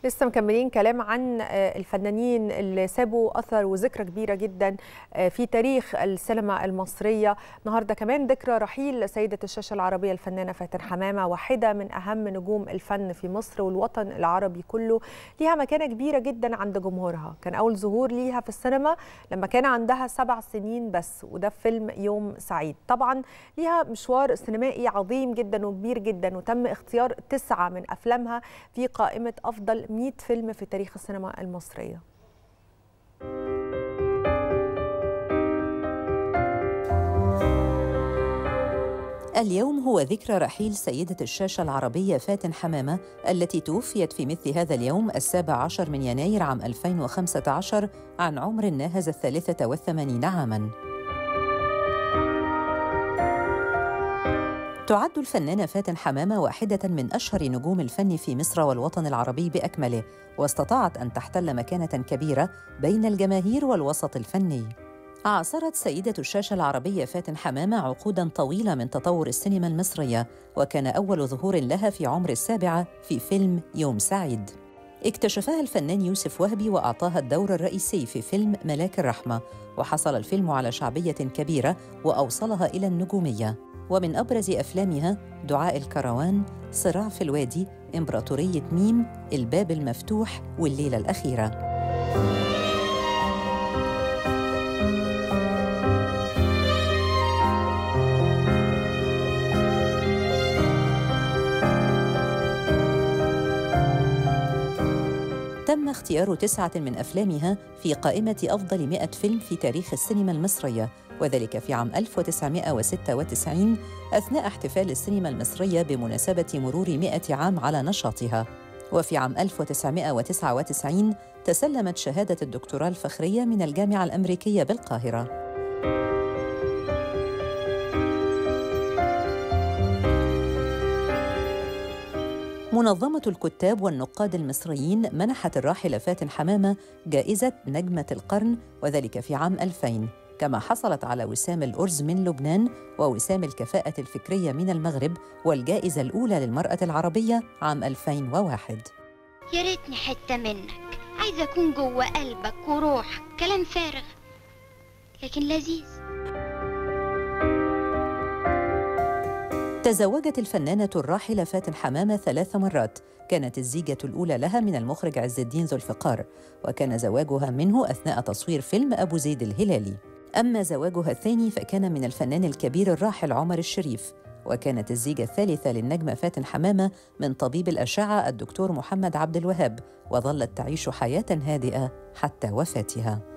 لسه مكملين كلام عن الفنانين اللي سابوا اثر وذكرى كبيره جدا في تاريخ السينما المصريه النهارده كمان ذكرى رحيل سيده الشاشه العربيه الفنانه فاتن حمامه واحده من اهم نجوم الفن في مصر والوطن العربي كله ليها مكانه كبيره جدا عند جمهورها كان اول ظهور ليها في السينما لما كان عندها سبع سنين بس وده في فيلم يوم سعيد طبعا ليها مشوار سينمائي عظيم جدا وكبير جدا وتم اختيار تسعه من افلامها في قائمه افضل 100 فيلم في تاريخ السينما المصرية اليوم هو ذكرى رحيل سيدة الشاشة العربية فاتن حمامة التي توفيت في مثل هذا اليوم السابع عشر من يناير عام 2015 عن عمر ناهز الثالثة والثمانين عاماً تعد الفنانة فاتن حمامة واحدة من أشهر نجوم الفن في مصر والوطن العربي بأكمله واستطاعت أن تحتل مكانة كبيرة بين الجماهير والوسط الفني عاصرت سيدة الشاشة العربية فاتن حمامة عقوداً طويلة من تطور السينما المصرية وكان أول ظهور لها في عمر السابعة في فيلم يوم سعيد اكتشفها الفنان يوسف وهبي وأعطاها الدور الرئيسي في فيلم ملاك الرحمة وحصل الفيلم على شعبية كبيرة وأوصلها إلى النجومية ومن أبرز أفلامها دعاء الكروان صراع في الوادي إمبراطورية ميم الباب المفتوح والليلة الأخيرة تم اختيار تسعة من أفلامها في قائمة أفضل 100 فيلم في تاريخ السينما المصرية وذلك في عام 1996 أثناء احتفال السينما المصرية بمناسبة مرور 100 عام على نشاطها وفي عام 1999 تسلمت شهادة الدكتوراه الفخرية من الجامعة الأمريكية بالقاهرة منظمة الكتاب والنقاد المصريين منحت الراحلة فاتن حمامة جائزة نجمة القرن وذلك في عام 2000 كما حصلت على وسام الأرز من لبنان ووسام الكفاءة الفكرية من المغرب والجائزة الأولى للمرأة العربية عام 2001 يا ريتني حتة منك عايزة أكون جوه قلبك وروحك كلام فارغ لكن لذيذ تزوجت الفنانة الراحلة فاتن حمامة ثلاث مرات كانت الزيجة الأولى لها من المخرج عز الدين ذو الفقار وكان زواجها منه أثناء تصوير فيلم أبو زيد الهلالي أما زواجها الثاني فكان من الفنان الكبير الراحل عمر الشريف وكانت الزيجة الثالثة للنجمة فاتن حمامة من طبيب الأشعة الدكتور محمد عبد الوهاب وظلت تعيش حياة هادئة حتى وفاتها